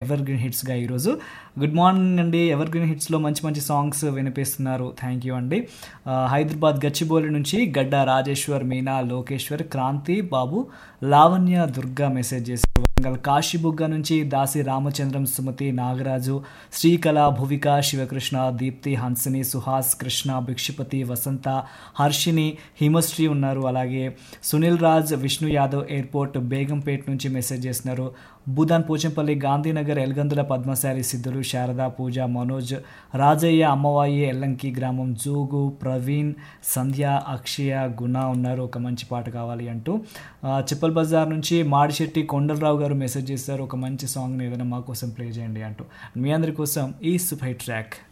ever evergreen హిట్స్గా ఈరోజు good morning అండి ఎవర్ గ్రీన్ హిట్స్లో మంచి మంచి సాంగ్స్ వినిపిస్తున్నారు థ్యాంక్ యూ అండి ఆ, హైదరాబాద్ గచ్చిబౌలి నుంచి గడ్డ రాజేశ్వర్ మీనా లోకేశ్వర్ క్రాంతి బాబు లావణ్య దుర్గా మెసేజ్ చేశారు వరంగల్ కాశీబుగ్గ నుంచి దాసి రామచంద్రం సుమతి నాగరాజు శ్రీకళ భువిక శివకృష్ణ దీప్తి హన్సిని సుహాస్ కృష్ణ భిక్షపతి వసంత హర్షిని హిమశ్రీ ఉన్నారు అలాగే సునీల్ రాజ్ విష్ణు యాదవ్ ఎయిర్పోర్ట్ బేగంపేట్ నుంచి మెసేజ్ చేస్తున్నారు భూదాన్ పోచంపల్లి గాంధీనగర్ ఎల్గందుల పద్మశాలి సిద్ధులు శారదా పూజ మనోజ్ రాజయ్య అమ్మవాయి ఎల్లంకి గ్రామం జోగు ప్రవీణ్ సంధ్య అక్షయ గుణ ఉన్నారు ఒక మంచి పాట కావాలి అంటూ ఆ, చిప్పల్ బజార్ నుంచి మాడిశెట్టి కొండలరావు గారు మెసేజ్ చేశారు ఒక మంచి సాంగ్ని ఏదైనా మా కోసం ప్లే చేయండి అంటూ మీ అందరి కోసం ఈ సూపర్ ట్రాక్